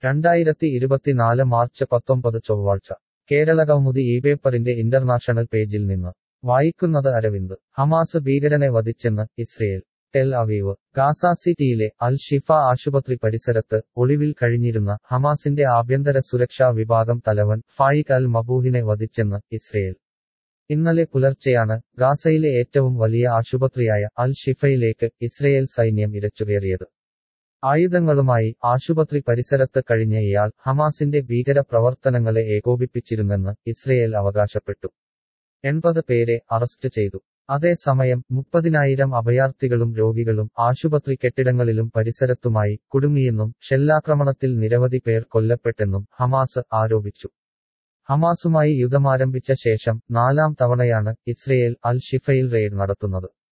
രണ്ടായിരത്തി ഇരുപത്തിനാല് മാർച്ച് പത്തൊമ്പത് ചൊവ്വാഴ്ച കേരളകൗമുദി ഈ പേപ്പറിന്റെ ഇന്റർനാഷണൽ പേജിൽ നിന്ന് വായിക്കുന്നത് അരവിന്ദ് ഹമാസ് ഭീകരനെ വധിച്ചെന്ന് Israel Tel Aviv Gaza city Al ഷിഫ ആശുപത്രി പരിസരത്ത് ഒളിവിൽ കഴിഞ്ഞിരുന്ന ഹമാസിന്റെ ആഭ്യന്തര സുരക്ഷാ വിഭാഗം തലവൻ ഫായിഖ് അൽ മബൂഹിനെ വധിച്ചെന്ന് ഇസ്രയേൽ ഇന്നലെ പുലർച്ചെയാണ് ഗാസയിലെ ഏറ്റവും വലിയ ആശുപത്രിയായ അൽ ഷിഫയിലേക്ക് ഇസ്രയേൽ സൈന്യം ഇരച്ചുകയറിയത് ആയുധങ്ങളുമായി ആശുപത്രി പരിസരത്ത് കഴിഞ്ഞ ഇയാൾ ഹമാസിന്റെ ഭീകര പ്രവർത്തനങ്ങളെ ഏകോപിപ്പിച്ചിരുന്നെന്ന് ഇസ്രയേൽ അവകാശപ്പെട്ടു എൺപത് പേരെ അറസ്റ്റ് ചെയ്തു അതേസമയം മുപ്പതിനായിരം അഭയാർത്ഥികളും രോഗികളും ആശുപത്രി കെട്ടിടങ്ങളിലും പരിസരത്തുമായി കുടുങ്ങിയെന്നും ഷെല്ലാക്രമണത്തിൽ നിരവധി പേർ കൊല്ലപ്പെട്ടെന്നും ഹമാസ് ആരോപിച്ചു ഹമാസുമായി യുദ്ധമാരംഭിച്ച ശേഷം നാലാം തവണയാണ് ഇസ്രയേൽ അൽ ഷിഫയിൽ റെയ്ഡ് നടത്തുന്നത്